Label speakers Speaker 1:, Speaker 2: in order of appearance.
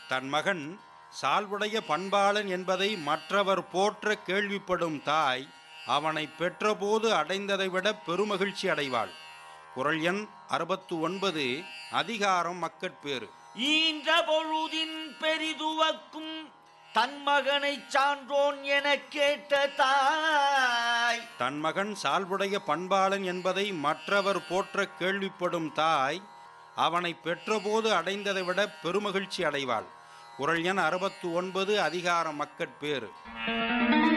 Speaker 1: தன் மகன் சால்வுடைய பண்பாளன் என்பதை மற்றவர் போற்ற கேள்விப்படும் தாய் அவனை பெற்றபோது அடைந்ததை விட பெருமகிழ்ச்சி அடைவாள் குரல் எண் அறுபத்து ஒன்பது அதிகாரம் மக்கட்பேறு
Speaker 2: ஈன்ற பொழுதின் பெரிதுவக்கும் தன் மகனைச் சான்றோன் எனக் கேட்ட தாய்
Speaker 1: தன் மகன் சால்வுடைய பண்பாளன் என்பதை மற்றவர் போற்ற கேள்விப்படும் தாய் அவனை பெற்றபோது அடைந்ததை விட பெருமகிழ்ச்சி அடைவாள் குரல் எண் அறுபத்து ஒன்பது அதிகாரம் மக்கட்பேறு